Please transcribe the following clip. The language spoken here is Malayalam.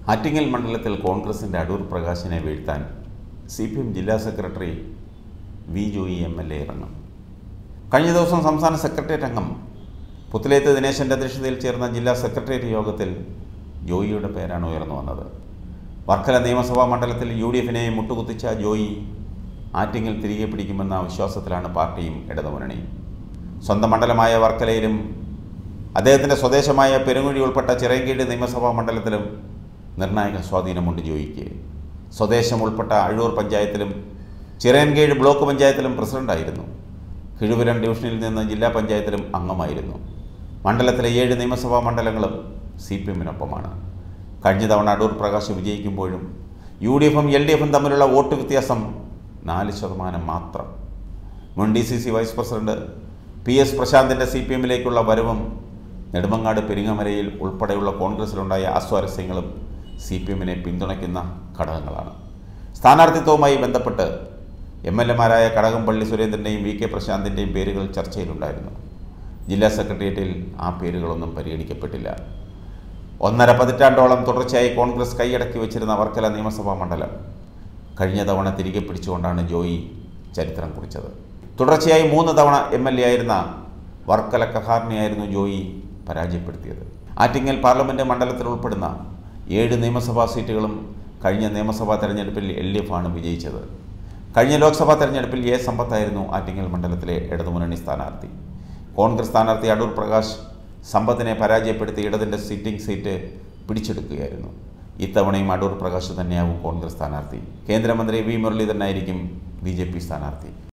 ആറ്റിങ്ങൽ മണ്ഡലത്തിൽ കോൺഗ്രസിൻ്റെ അടൂർ പ്രകാശിനെ വീഴ്ത്താൻ സി പി എം ജില്ലാ secretary V Joy M L A ഇറങ്ങും കഴിഞ്ഞ ദിവസം സംസ്ഥാന സെക്രട്ടേറിയറ്റ് അംഗം പുത്തിലേത്ത് ദിനേശൻ്റെ അധ്യക്ഷതയിൽ ചേർന്ന ജില്ലാ സെക്രട്ടേറിയറ്റ് യോഗത്തിൽ ജോയിയുടെ പേരാണ് ഉയർന്നു വന്നത് വർക്കല നിയമസഭാ മണ്ഡലത്തിൽ യു ഡി എഫിനെ മുട്ടുകുത്തിച്ച ജോയി ആറ്റിങ്ങൽ തിരികെ പിടിക്കുമെന്ന വിശ്വാസത്തിലാണ് പാർട്ടിയും ഇടതുമുന്നണിയും സ്വന്തം മണ്ഡലമായ വർക്കലയിലും അദ്ദേഹത്തിൻ്റെ സ്വദേശമായ പെരുങ്ങുഴി ഉൾപ്പെട്ട ചിറയൻകീഴ് നിയമസഭാ മണ്ഡലത്തിലും നിർണായക സ്വാധീനമുണ്ട് ജോയിക്ക് സ്വദേശം ഉൾപ്പെട്ട അഴൂർ പഞ്ചായത്തിലും ചിറയൻകീഴ് ബ്ലോക്ക് പഞ്ചായത്തിലും പ്രസിഡന്റായിരുന്നു കിഴുപുരം ഡിവിഷനിൽ നിന്ന് ജില്ലാ പഞ്ചായത്തിലും അംഗമായിരുന്നു മണ്ഡലത്തിലെ ഏഴ് നിയമസഭാ മണ്ഡലങ്ങളും സി പി എമ്മിനൊപ്പമാണ് കഴിഞ്ഞ തവണ അടൂർ പ്രകാശ് വിജയിക്കുമ്പോഴും യു ഡി എഫും എൽ ഡി എഫും തമ്മിലുള്ള വോട്ട് വ്യത്യാസം നാല് ശതമാനം മാത്രം മുൻ D C C vice president P S പ്രശാന്തിൻ്റെ സി പി എമ്മിലേക്കുള്ള വരവും നെടുമങ്ങാട് പെരിങ്ങമലയിൽ ഉൾപ്പെടെയുള്ള കോൺഗ്രസിലുണ്ടായ അസ്വാരസ്യങ്ങളും സി പി എമ്മിനെ പിന്തുണയ്ക്കുന്ന ഘടകങ്ങളാണ് സ്ഥാനാർത്ഥിത്വവുമായി ബന്ധപ്പെട്ട് എം എൽ എമാരായ കടകംപള്ളി സുരേന്ദ്രൻ്റെയും വി കെ പ്രശാന്തിൻ്റെയും പേരുകൾ ചർച്ചയിലുണ്ടായിരുന്നു ജില്ലാ സെക്രട്ടേറിയറ്റിൽ ആ പേരുകളൊന്നും പരിഗണിക്കപ്പെട്ടില്ല ഒന്നര പതിറ്റാണ്ടോളം തുടർച്ചയായി കോൺഗ്രസ് കൈയടക്കി വെച്ചിരുന്ന വർക്കല നിയമസഭാ മണ്ഡലം കഴിഞ്ഞ തവണ തിരികെ പിടിച്ചുകൊണ്ടാണ് ജോയി ചരിത്രം കുറിച്ചത് തുടർച്ചയായി മൂന്ന് തവണ എം എൽ എ ആയിരുന്ന വർക്കല കഹാറിനെയായിരുന്നു ജോയി പരാജയപ്പെടുത്തിയത് ആറ്റിങ്ങൽ പാർലമെൻറ്റ് മണ്ഡലത്തിൽ ഉൾപ്പെടുന്ന ഏഴ് നിയമസഭാ സീറ്റുകളും കഴിഞ്ഞ നിയമസഭാ തെരഞ്ഞെടുപ്പിൽ എൽ ഡി എഫ് ആണ് വിജയിച്ചത് കഴിഞ്ഞ ലോക്സഭാ തെരഞ്ഞെടുപ്പിൽ എ സമ്പത്തായിരുന്നു ആറ്റിങ്ങൽ മണ്ഡലത്തിലെ ഇടതുമുന്നണി സ്ഥാനാർത്ഥി കോൺഗ്രസ് സ്ഥാനാർത്ഥി അടൂർ പ്രകാശ് സമ്പത്തിനെ പരാജയപ്പെടുത്തി ഇടതിൻ്റെ സിറ്റിംഗ് സീറ്റ് പിടിച്ചെടുക്കുകയായിരുന്നു ഇത്തവണയും അടൂർ പ്രകാശ് തന്നെയാവും കോൺഗ്രസ് സ്ഥാനാർത്ഥി കേന്ദ്രമന്ത്രി വി മുരളീധരനായിരിക്കും ബി ജെ പി സ്ഥാനാർത്ഥി